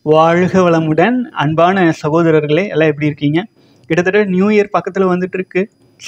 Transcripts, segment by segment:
வாழ்க வளமுடன் அன்பான சகோதரர்களே எல்லாம் எப்படி இருக்கீங்க கிட்டத்தட்ட நியூ இயர் பக்கத்தில் வந்துட்டு இருக்கு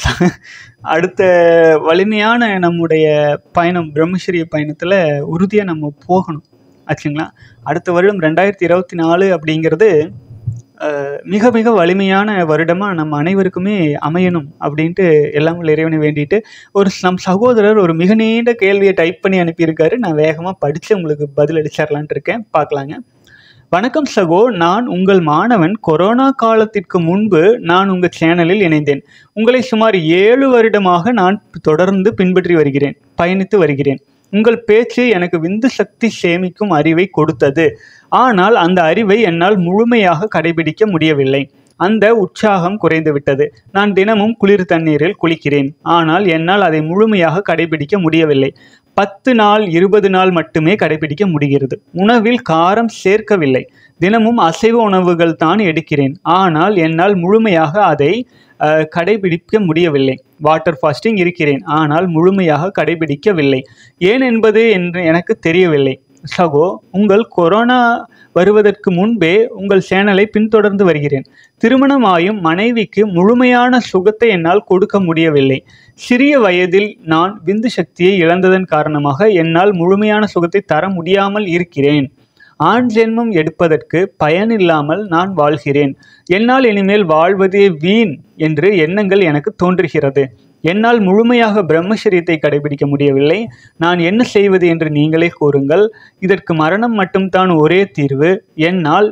அடுத்த வலிமையான நம்முடைய பயணம் பிரம்மச்சரிய பயணத்தில் உறுதியாக நம்ம போகணும் ஆச்சுங்களா அடுத்த வருடம் ரெண்டாயிரத்தி இருபத்தி நாலு அப்படிங்கிறது அஹ், மிக மிக வலிமையான வருடமாக நம்ம அனைவருக்குமே அமையணும் அப்படின்ட்டு எல்லாம் வல்ல இறைவனை வேண்டிட்டு ஒரு நம் சகோதரர் ஒரு மிக நீண்ட கேள்வியை டைப் பண்ணி அனுப்பியிருக்காரு நான் வேகமாக படித்து உங்களுக்கு பதில் அளிச்சிடலான்ட்டு இருக்கேன் பார்க்கலாங்க வணக்கம் சகோ நான் உங்கள் மாணவன் கொரோனா காலத்திற்கு முன்பு நான் உங்கள் சேனலில் இணைந்தேன் உங்களை சுமார் ஏழு வருடமாக நான் தொடர்ந்து பின்பற்றி வருகிறேன் பயணித்து வருகிறேன் உங்கள் பேச்சு எனக்கு விந்து சக்தி சேமிக்கும் அறிவை கொடுத்தது ஆனால் அந்த அறிவை என்னால் முழுமையாக கடைபிடிக்க முடியவில்லை அந்த உற்சாகம் குறைந்து விட்டது நான் தினமும் குளிர் தண்ணீரில் குளிக்கிறேன் ஆனால் என்னால் அதை முழுமையாக கடைபிடிக்க முடியவில்லை பத்து நாள் இருபது நாள் மட்டுமே கடைபிடிக்க முடிகிறது உணவில் காரம் சேர்க்கவில்லை தினமும் அசைவ உணவுகள் தான் எடுக்கிறேன் ஆனால் என்னால் முழுமையாக அதை அஹ், கடைபிடிக்க முடியவில்லை வாட்டர் ஃபாஸ்டிங் இருக்கிறேன் ஆனால் முழுமையாக கடைபிடிக்கவில்லை ஏன் என்பது என்று எனக்கு தெரியவில்லை சகோ உங்கள் கொரோனா வருவதற்கு முன்பே உங்கள் சேனலை பின்தொடர்ந்து வருகிறேன் திருமணமாயும் மனைவிக்கு முழுமையான சுகத்தை என்னால் கொடுக்க முடியவில்லை சிறிய வயதில் நான் விந்து சக்தியை இழந்ததன் காரணமாக என்னால் முழுமையான சுகத்தை தர முடியாமல் இருக்கிறேன் ஆண் ஜென்மம் எடுப்பதற்கு பயனில்லாமல் நான் வாழ்கிறேன் என்னால் இனிமேல் வாழ்வதே வீண் என்று எண்ணங்கள் எனக்கு தோன்றுகிறது என்னால் முழுமையாக பிரம்மச்சரியத்தை கடைபிடிக்க முடியவில்லை நான் என்ன செய்வது என்று நீங்களே கூறுங்கள் இதற்கு மரணம் மட்டும்தான் ஒரே தீர்வு என்னால்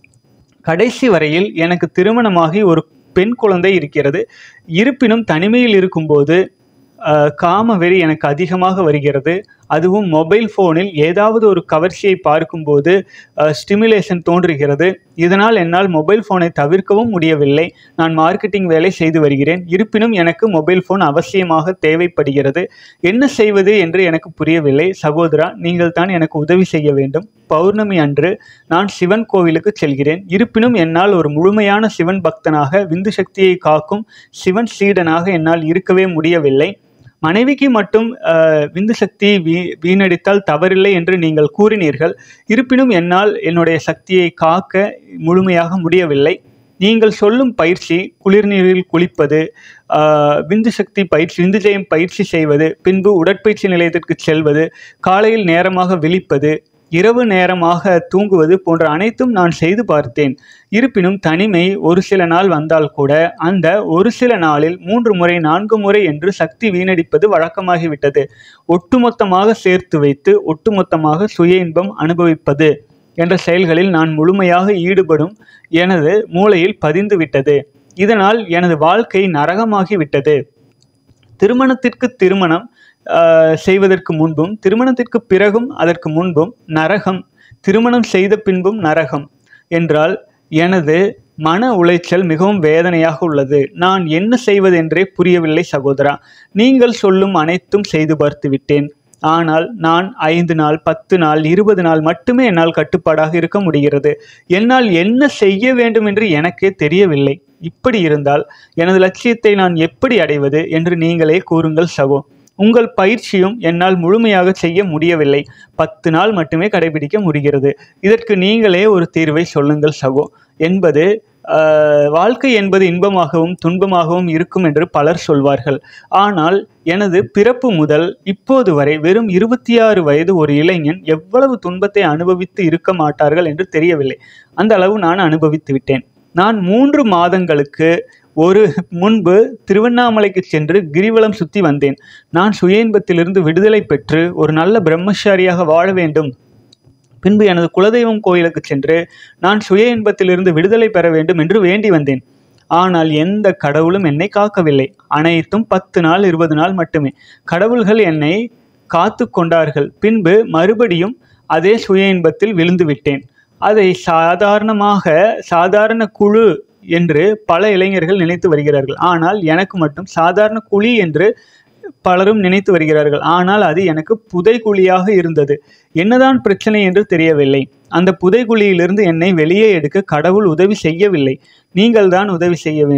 கடைசி வரையில் எனக்கு திருமணமாகி ஒரு பெண் குழந்தை இருக்கிறது இருப்பினும் தனிமையில் இருக்கும்போது அஹ், காம வெறி எனக்கு அதிகமாக வருகிறது அதுவும் மொபைல் ஃபோனில் ஏதாவது ஒரு கவர்ச்சியை பார்க்கும்போது ஸ்டிமுலேஷன் தோன்றுகிறது இதனால் என்னால் மொபைல் ஃபோனை தவிர்க்கவும் முடியவில்லை நான் மார்க்கெட்டிங் வேலை செய்து வருகிறேன் இருப்பினும் எனக்கு மொபைல் ஃபோன் அவசியமாக தேவைப்படுகிறது என்ன செய்வது என்று எனக்கு புரியவில்லை சகோதரா நீங்கள் தான் எனக்கு உதவி செய்ய வேண்டும் பௌர்ணமி அன்று நான் சிவன் கோவிலுக்கு செல்கிறேன் இருப்பினும் என்னால் ஒரு முழுமையான சிவன் பக்தனாக விந்து சக்தியை காக்கும் சிவன் சீடனாக என்னால் இருக்கவே முடியவில்லை மனைவிக்கு மட்டும் அஹ், விந்து சக்தி வீ வீணடித்தால் தவறில்லை என்று நீங்கள் கூறினீர்கள் இருப்பினும் என்னால் என்னுடைய சக்தியை காக்க முழுமையாக முடியவில்லை நீங்கள் சொல்லும் பயிற்சி குளிர்நீரில் குளிப்பது ஆஹ், விந்து சக்தி பயிற்சி விந்து ஜெயம் பயிற்சி செய்வது பின்பு உடற்பயிற்சி நிலையத்திற்கு செல்வது காலையில் நேரமாக விழிப்பது இரவு நேரமாக தூங்குவது போன்ற அனைத்தும் நான் செய்து பார்த்தேன் இருப்பினும் தனிமை ஒரு சில நாள் வந்தால் கூட அந்த ஒரு சில நாளில் மூன்று முறை நான்கு முறை என்று சக்தி வீணடிப்பது வழக்கமாகிவிட்டது ஒட்டுமொத்தமாக சேர்த்து வைத்து ஒட்டுமொத்தமாக சுய இன்பம் அனுபவிப்பது என்ற செயல்களில் நான் முழுமையாக ஈடுபடும் எனது மூளையில் பதிந்து விட்டது இதனால் எனது வாழ்க்கை நரகமாகி விட்டது திருமணத்திற்கு திருமணம் ஆஹ், செய்வதற்கு முன்பும் திருமணத்திற்கு பிறகும் அதற்கு முன்பும் நரகம் திருமணம் செய்த பின்பும் நரகம் என்றால் எனது மன உளைச்சல் மிகவும் வேதனையாக உள்ளது நான் என்ன செய்வதென்றே புரியவில்லை சகோதரா நீங்கள் சொல்லும் அனைத்தும் செய்து பார்த்து விட்டேன் ஆனால் நான் ஐந்து நாள் பத்து நாள் இருபது நாள் மட்டுமே என்னால் கட்டுப்பாடாக இருக்க முடிகிறது என்னால் என்ன செய்ய வேண்டும் என்று எனக்கே தெரியவில்லை இப்படி இருந்தால் எனது லட்சியத்தை நான் எப்படி அடைவது என்று நீங்களே கூறுங்கள் சகோ உங்கள் பயிற்சியும் என்னால் முழுமையாக செய்ய முடியவில்லை பத்து நாள் மட்டுமே கடைபிடிக்க முடிகிறது இதற்கு நீங்களே ஒரு தீர்வை சொல்லுங்கள் சகோ என்பது ஆஹ், வாழ்க்கை என்பது இன்பமாகவும் துன்பமாகவும் இருக்கும் என்று பலர் சொல்வார்கள் ஆனால் எனது பிறப்பு முதல் இப்போது வரை வெறும் இருபத்தி ஆறு வயது ஒரு இளைஞன் எவ்வளவு துன்பத்தை அனுபவித்து இருக்க மாட்டார்கள் என்று தெரியவில்லை அந்த அளவு நான் அனுபவித்து விட்டேன் நான் மூன்று மாதங்களுக்கு ஒரு முன்பு திருவண்ணாமலைக்கு சென்று கிரிவலம் சுற்றி வந்தேன் நான் சுய இன்பத்திலிருந்து விடுதலை பெற்று ஒரு நல்ல பிரம்மச்சாரியாக வாழ வேண்டும் பின்பு எனது குலதெய்வம் கோயிலுக்கு சென்று நான் சுய இன்பத்திலிருந்து விடுதலை பெற வேண்டும் என்று வேண்டி வந்தேன் ஆனால் எந்த கடவுளும் என்னை காக்கவில்லை அனைத்தும் பத்து நாள் இருபது நாள் மட்டுமே கடவுள்கள் என்னை காத்து கொண்டார்கள் பின்பு மறுபடியும் அதே சுய இன்பத்தில் விழுந்து விட்டேன் அதை சாதாரணமாக சாதாரண குழு என்று பல இளைஞர்கள் நினைத்து வருகிறார்கள் ஆனால் எனக்கு மட்டும் சாதாரண குழி என்று பலரும் நினைத்து வருகிறார்கள் ஆனால் அது எனக்கு புதைகுழியாக இருந்தது என்னதான் பிரச்சனை என்று தெரியவில்லை அந்த புதைகுழியிலிருந்து என்னை வெளியே எடுக்க கடவுள் உதவி செய்யவில்லை நீங்கள் தான் உதவி செய்ய வேண்டும்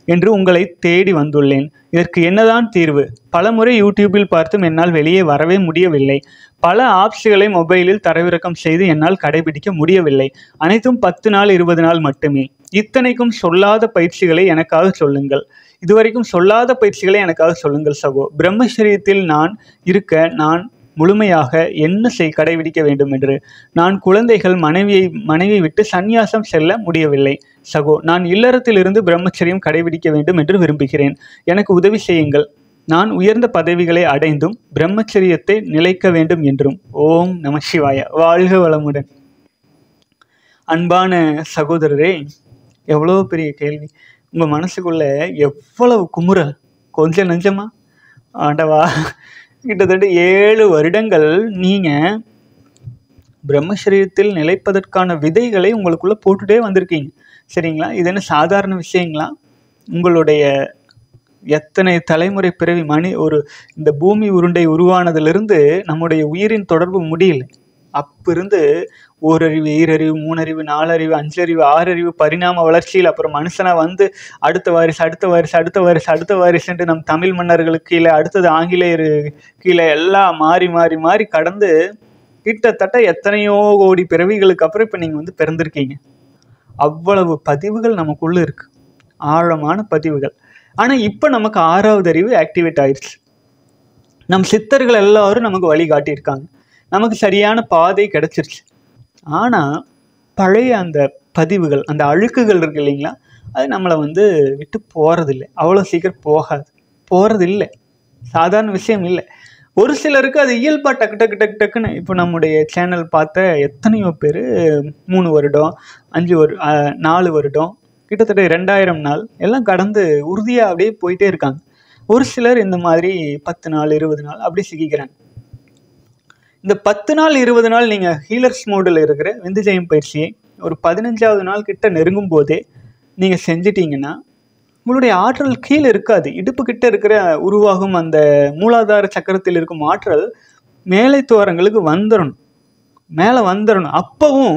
என்று உங்களை தேடி வந்துள்ளேன் இதற்கு என்னதான் தீர்வு பலமுறை யூடியூபில் பார்த்தும் என்னால் வெளியே வரவே முடியவில்லை பல ஆப்ஸ்களை மொபைலில் தரவிறக்கம் செய்து என்னால் கடைபிடிக்க முடியவில்லை அனைத்தும் பத்து நாள் இருபது நாள் மட்டுமே இத்தனைக்கும் சொல்லாத பயிற்சிகளை எனக்காக சொல்லுங்கள் இதுவரைக்கும் சொல்லாத பயிற்சிகளை எனக்காக சொல்லுங்கள் சகோ பிரம்மச்சரியத்தில் நான் இருக்க நான் முழுமையாக என்ன செய் கடைபிடிக்க வேண்டும் என்று நான் குழந்தைகள் மனைவியை மனைவி விட்டு சந்நியாசம் செல்ல முடியவில்லை சகோ நான் இல்லறத்திலிருந்து பிரம்மச்சரியம் கடைபிடிக்க வேண்டும் என்று விரும்புகிறேன் எனக்கு உதவி செய்யுங்கள் நான் உயர்ந்த பதவிகளை அடைந்தும் பிரம்மச்சரியத்தை நிலைக்க வேண்டும் என்றும் ஓம் நம சிவாய வாழ்க வளமுடன் அன்பான சகோதரரே எவ்வளோ பெரிய கேள்வி உங்கள் மனசுக்குள்ள எவ்வளவு குமுறல் கொஞ்சம் நெஞ்சமா ஆண்டவா கிட்டத்தட்ட ஏழு வருடங்கள் நீங்கள் பிரம்மசரீரத்தில் நிலைப்பதற்கான விதைகளை உங்களுக்குள்ளே போட்டுட்டே வந்திருக்கீங்க சரிங்களா இது என்ன சாதாரண விஷயங்களா உங்களுடைய எத்தனை தலைமுறை பிறவி மணி ஒரு இந்த பூமி உருண்டை உருவானதிலிருந்து நம்முடைய உயிரின் தொடர்பு முடியல அப்பிருந்து ஓரறிவு ஈரறிவு மூணறிவு நாலறிவு அஞ்சறிவு ஆறறிவு பரிணாம வளர்ச்சியில் அப்புறம் மனுஷனாக வந்து அடுத்த வாரிசு அடுத்த வாரிசு அடுத்த வாரிசு அடுத்த வாரிசுன்ட்டு நம் தமிழ் மன்னர்களுக்கு கீழே அடுத்தது ஆங்கிலேயர் கீழே எல்லாம் மாறி மாறி மாறி கடந்து கிட்டத்தட்ட எத்தனையோ கோடி பிறவிகளுக்கு அப்புறம் இப்போ நீங்கள் வந்து பிறந்திருக்கீங்க அவ்வளவு பதிவுகள் நமக்குள்ளே இருக்கு ஆழமான பதிவுகள் ஆனால் இப்போ நமக்கு ஆறாவது அறிவு ஆக்டிவேட் ஆயிடுச்சு நம் சித்தர்கள் எல்லாரும் நமக்கு வழி காட்டியிருக்காங்க நமக்கு சரியான பாதை கிடைச்சிருச்சு ஆனால் பழைய அந்த பதிவுகள் அந்த அழுக்குகள் இருக்கு இல்லைங்களா அது நம்மளை வந்து விட்டு போகிறதில்லை அவ்வளோ சீக்கிரம் போகாது போகிறதில்லை சாதாரண விஷயம் இல்லை ஒரு சிலருக்கு அது இயல்பாக டக்கு டக்கு டக்கு டக்குன்னு இப்போ நம்முடைய சேனல் பார்த்த எத்தனையோ பேர் மூணு வருடம் அஞ்சு வரு அஹ், நாலு வருடம் கிட்டத்தட்ட ரெண்டாயிரம் நாள் எல்லாம் கடந்து உறுதியாக அப்படியே போயிட்டே இருக்காங்க ஒரு சிலர் இந்த மாதிரி பத்து நாள் இருபது நாள் அப்படி சிக்கிக்கிறாங்க இந்த பத்து நாள் இருபது நாள் நீங்கள் ஹீலர்ஸ் மோடில் இருக்கிற விந்துஜயம் பயிற்சியை ஒரு பதினஞ்சாவது நாள் கிட்ட நெருங்கும் போதே நீங்கள் செஞ்சிட்டீங்கன்னா உங்களுடைய ஆற்றல் கீழே இருக்காது இடுப்பு கிட்ட இருக்கிற உருவாகும் அந்த மூலாதார சக்கரத்தில் இருக்கும் ஆற்றல் மேலை துவாரங்களுக்கு வந்துடணும் மேலே வந்துடணும் அப்போவும்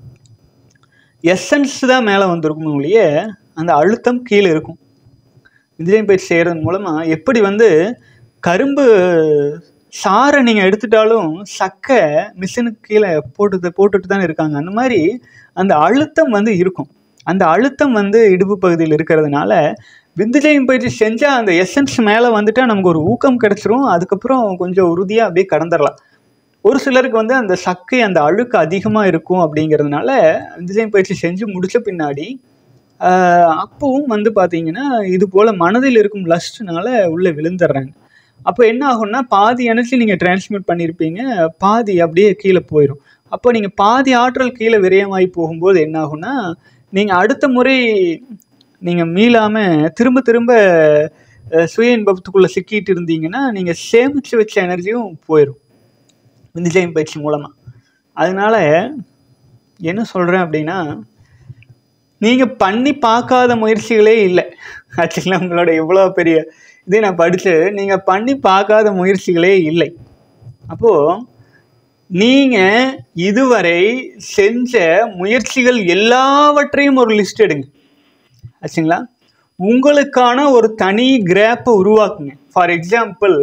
எசன்ஸ் தான் மேலே வந்திருக்கும் ஒழிய அந்த அழுத்தம் கீழே இருக்கும் விந்துஜயம் பயிற்சி செய்கிறது மூலமாக எப்படி வந்து கரும்பு சாறை நீங்கள் எடுத்துட்டாலும் சக்கை மிஷினுக்கு கீழே போட்டு போட்டுட்டு தான் இருக்காங்க அந்த மாதிரி அந்த அழுத்தம் வந்து இருக்கும் அந்த அழுத்தம் வந்து இடுப்பு பகுதியில் இருக்கிறதுனால விந்துஜயம் பயிற்சி செஞ்சால் அந்த எசன்ஸ் மேலே வந்துட்டா நமக்கு ஒரு ஊக்கம் கிடச்சிரும் அதுக்கப்புறம் கொஞ்சம் உறுதியாக அப்படியே கடந்துடலாம் ஒரு சிலருக்கு வந்து அந்த சக்கை அந்த அழுக்கு அதிகமாக இருக்கும் அப்படிங்கிறதுனால விந்துஜயம் பயிற்சி செஞ்சு முடிச்ச பின்னாடி ஆஹ், அப்பவும் வந்து பார்த்தீங்கன்னா இது போல் மனதில் இருக்கும் லஸ்ட்னால உள்ளே விழுந்துடுறாங்க அப்போ என்ன ஆகும்னா பாதி எனர்ஜி நீங்கள் டிரான்ஸ்மிட் பண்ணியிருப்பீங்க பாதி அப்படியே கீழே போயிடும் அப்போ நீங்கள் பாதி ஆற்றல் கீழே விரயமாகி போகும்போது என்ன ஆகும்னா நீங்கள் அடுத்த முறை நீங்கள் மீளாமல் திரும்ப திரும்ப அஹ், சுய இன்பத்துக்குள்ளே சிக்கிட்டு இருந்தீங்கன்னா நீங்கள் சேமித்து வச்ச எனர்ஜியும் போயிடும் விந்துஜயம் பயிற்சி மூலமாக அதனால என்ன சொல்கிறேன் அப்படின்னா நீங்கள் பண்ணி பார்க்காத முயற்சிகளே இல்லை ஆக்சுவலாக உங்களோட இவ்வளோ பெரிய இதே நான் படித்து நீங்கள் பண்ணி பார்க்காத முயற்சிகளே இல்லை அப்போது நீங்கள் இதுவரை செஞ்ச முயற்சிகள் எல்லாவற்றையும் ஒரு லிஸ்ட் எடுங்க ஆச்சுங்களா உங்களுக்கான ஒரு தனி கிராப்பை உருவாக்குங்க ஃபார் எக்ஸாம்பிள்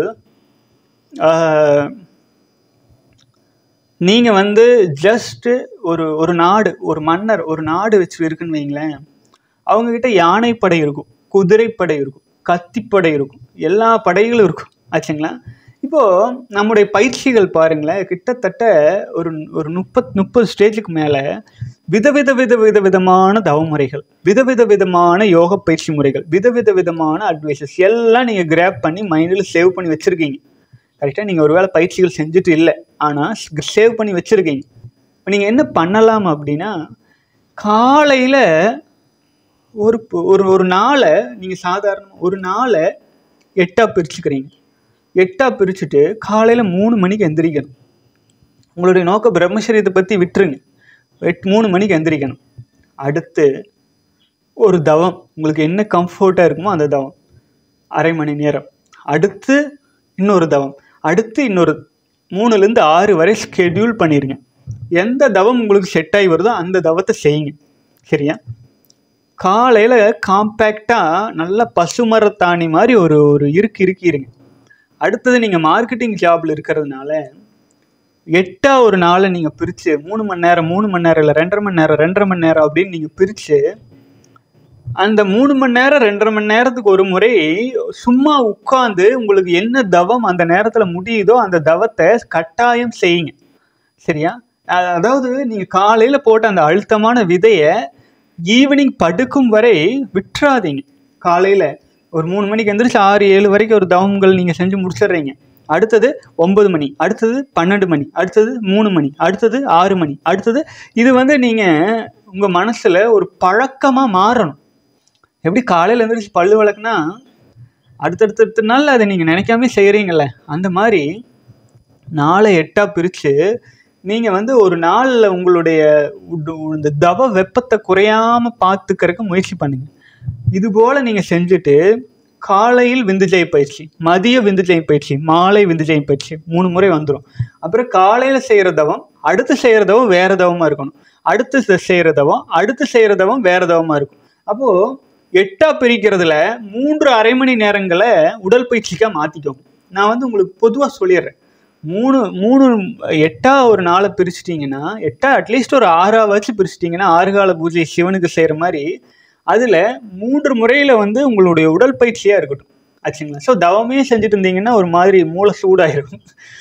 நீங்கள் வந்து ஜஸ்ட்டு ஒரு ஒரு நாடு ஒரு மன்னர் ஒரு நாடு வச்சு இருக்குன்னு வைங்களேன் அவங்கக்கிட்ட யானைப்படை இருக்கும் குதிரைப்படை இருக்கும் கத்திப்படை இருக்கும் எல்லா படைகளும் இருக்கும் ஆச்சுங்களா இப்போது நம்முடைய பயிற்சிகள் பாருங்களேன் கிட்டத்தட்ட ஒரு ஒரு முப்பத் முப்பது ஸ்டேஜுக்கு மேலே விதவித வித வித விதமான தவமுறைகள் விதவித விதமான யோக பயிற்சி முறைகள் விதவித விதமான அட்வைசஸ் எல்லாம் நீங்கள் கிராப் பண்ணி மைண்டில் சேவ் பண்ணி வச்சுருக்கீங்க கரெக்டாக நீங்கள் ஒருவேளை பயிற்சிகள் செஞ்சுட்டு இல்லை ஆனால் சேவ் பண்ணி வச்சுருக்கீங்க இப்போ நீங்கள் என்ன பண்ணலாம் அப்படின்னா காலையில் ஒரு ப- ஒரு ஒரு நாளை நீங்கள் சாதாரண ஒரு நாளை எட்டாக பிரிச்சுக்கிறீங்க எட்டாக பிரிச்சுட்டு காலையில் மூணு மணிக்கு எந்திரிக்கணும் உங்களுடைய நோக்க பிரம்மச்சரியத்தை பற்றி விட்டுருங்க எட் மூணு மணிக்கு எந்திரிக்கணும் அடுத்து ஒரு தவம் உங்களுக்கு என்ன கம்ஃபர்ட்டாக இருக்குமோ அந்த தவம் அரை மணி நேரம் அடுத்து இன்னொரு தவம் அடுத்து இன்னொரு மூணுலேருந்து ஆறு வரை ஸ்கெடியூல் பண்ணிடுங்க எந்த தவம் உங்களுக்கு செட் ஆகி வருதோ அந்த தவத்தை செய்யுங்க சரியா காலையில் காம்பேக்டாக நல்ல பசுமரத்தாணி மாதிரி ஒரு ஒரு இருக்கு இருக்கிருங்க அடுத்தது நீங்கள் மார்க்கெட்டிங் ஜாபில் இருக்கிறதுனால எட்டா ஒரு நாளை நீங்கள் பிரித்து மூணு மணி நேரம் மூணு மணி நேரம் இல்லை ரெண்டரை மணி நேரம் ரெண்டரை மணி நேரம் அப்படின்னு நீங்கள் பிரித்து அந்த மூணு மணி நேரம் ரெண்டரை மணி நேரத்துக்கு ஒரு முறை சும்மா உட்காந்து உங்களுக்கு என்ன தவம் அந்த நேரத்தில் முடியுதோ அந்த தவத்தை கட்டாயம் செய்யுங்க சரியா அ- அதாவது நீங்கள் காலையில் போட்ட அந்த அழுத்தமான விதையை ஈவினிங் படுக்கும் வரை விட்டுறாதீங்க காலையில் ஒரு மூணு மணிக்கு எந்திரிச்சு ஆறு ஏழு வரைக்கும் ஒரு தவங்கள் நீங்கள் செஞ்சு முடிச்சிடுறீங்க அடுத்தது ஒன்பது மணி அடுத்தது பன்னெண்டு மணி அடுத்தது மூணு மணி அடுத்தது ஆறு மணி அடுத்தது இது வந்து நீங்கள் உங்கள் மனசில் ஒரு பழக்கமாக மாறணும் எப்படி காலையில் எழுந்திரிச்சு பல்லு விளக்குனா அடுத்தடுத்த நாள் அதை நீங்கள் நினைக்காம செய்கிறீங்கல்ல அந்த மாதிரி நாளை எட்டாக பிரித்து நீங்கள் வந்து ஒரு நாளில் உங்களுடைய உடு- இந்த தவ வெப்பத்தை குறையாமல் பார்த்துக்கறதுக்கு முயற்சி பண்ணுங்க இது போல் நீங்கள் செஞ்சுட்டு காலையில் விந்துஜெய் பயிற்சி மதிய விந்துஜெய் பயிற்சி மாலை விந்துஜெய் பயிற்சி மூணு முறை வந்துடும் அப்புறம் காலையில் செய்கிற தவம் அடுத்து செய்கிற தவம் வேறு தவமாக இருக்கணும் அடுத்து செ- செய்கிற தவம் அடுத்து செய்கிற தவம் வேறு தவமாக இருக்கும் அப்போது எட்டா பிரிக்கிறதுல மூன்று அரை மணி நேரங்களை உடற்பயிற்சிக்காக மாற்றிக்கோங்க நான் வந்து உங்களுக்கு பொதுவாக சொல்லிடுறேன் மூணு மூணு எட்டா ஒரு நாளை பிரிச்சிட்டிங்கன்னா எட்டா அட்லீஸ்ட் ஒரு ஆறா வச்சு பிரிச்சிட்டிங்கன்னா ஆறுகால பூஜை சிவனுக்கு செய்கிற மாதிரி அதில் மூன்று முறையில் வந்து உங்களுடைய உடற்பயிற்சியாக இருக்கட்டும் ஆச்சுங்களா ஸோ தவமே செஞ்சுட்டு இருந்தீங்கன்னா ஒரு மாதிரி மூளை சூடாயிருக்கும்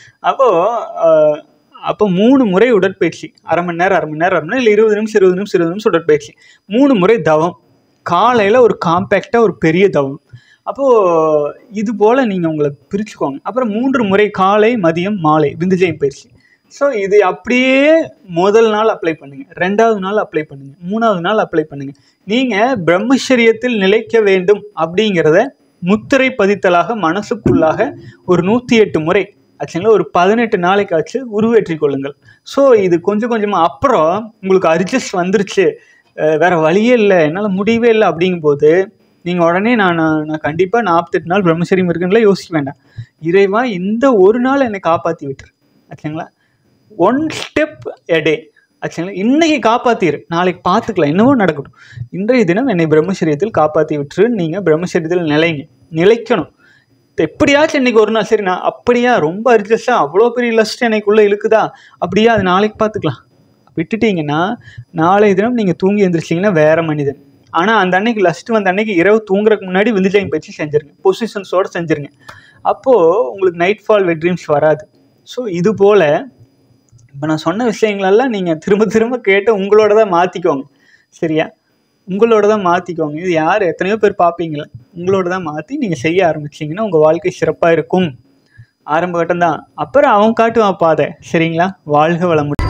அப்போது அப்போ மூணு முறை உடற்பயிற்சி அரை மணி நேரம் அரை மணி நேரம் அரை மணி நேரம் இல்லை இருபது நிமிஷம் இருபது நிமிஷம் இருபது நிமிஷம் உடற்பயிற்சி மூணு முறை தவம் காலையில் ஒரு காம்பேக்டாக ஒரு பெரிய தவம் அப்போது இது போல் நீங்கள் உங்களை பிரிச்சுக்கோங்க அப்புறம் மூன்று முறை காலை மதியம் மாலை விந்துஜெயம் பயிற்சி ஸோ இது அப்படியே முதல் நாள் அப்ளை பண்ணுங்கள் ரெண்டாவது நாள் அப்ளை பண்ணுங்கள் மூணாவது நாள் அப்ளை பண்ணுங்கள் நீங்கள் பிரம்மச்சரியத்தில் நிலைக்க வேண்டும் அப்படிங்கிறத முத்திரை பதித்தலாக மனசுக்குள்ளாக ஒரு நூற்றி எட்டு முறை ஆச்சுங்களா ஒரு பதினெட்டு நாளைக்காச்சு உருவேற்றி கொள்ளுங்கள் ஸோ இது கொஞ்சம் கொஞ்சமாக அப்புறம் உங்களுக்கு அட்ஜஸ்ட் வந்துருச்சு அஹ் வேற வழியே இல்லை என்னால் முடியவே இல்லை அப்படிங்கும்போது நீங்கள் உடனே நான் நான் நான் கண்டிப்பாக நாற்பத்தெட்டு நாள் பிரம்மச்சரியம் இருக்குங்களா யோசிக்க வேண்டாம் இறைவா இந்த ஒரு நாள் என்னை காப்பாற்றி விட்டுரு ஆச்சுங்களா ஒன் ஸ்டெப் எ டே ஆச்சுங்களா இன்னைக்கு காப்பாத்திரு நாளைக்கு பார்த்துக்கலாம் என்னவோ நடக்கட்டும் இன்றைய தினம் என்னை பிரம்மச்சரியத்தில் காப்பாற்றி விட்டுரு நீங்கள் பிரம்மச்சரியத்தில் நிலைங்க நிலைக்கணும் எப்படியாச்சும் இன்னைக்கு ஒரு நாள் சரி நான் அப்படியா ரொம்ப அரிஜஸ்டா அவ்வளோ பெரிய லஸ்ட் எனக்குள்ளே இழுக்குதா அப்படியா அது நாளைக்கு பார்த்துக்கலாம் விட்டுட்டீங்கன்னா நாளைய தினம் நீங்கள் தூங்கி எழுந்திரிச்சிங்கன்னா வேற மனிதன் ஆனால் அந்த அன்னைக்கு லஸ்ட் வந்த அன்னைக்கு இரவு தூங்குறதுக்கு முன்னாடி விந்துஜயம் பயிற்சி செஞ்சுருங்க பொசிஷன்ஸோடு செஞ்சுருங்க அப்போது உங்களுக்கு நைட் ஃபால் வெட் ட்ரீம்ஸ் வராது ஸோ இது போல் இப்போ நான் சொன்ன விஷயங்களெல்லாம் நீங்கள் திரும்ப திரும்ப கேட்டு உங்களோட தான் மாற்றிக்கோங்க சரியா உங்களோட தான் மாற்றிக்கோங்க இது யார் எத்தனையோ பேர் பார்ப்பீங்களே உங்களோட தான் மாற்றி நீங்கள் செய்ய ஆரம்பிச்சிங்கன்னா உங்கள் வாழ்க்கை சிறப்பாக இருக்கும் ஆரம்ப கட்டம் தான் அப்புறம் அவன் காட்டுவான் பாதை சரிங்களா வாழ்க வளமுடன்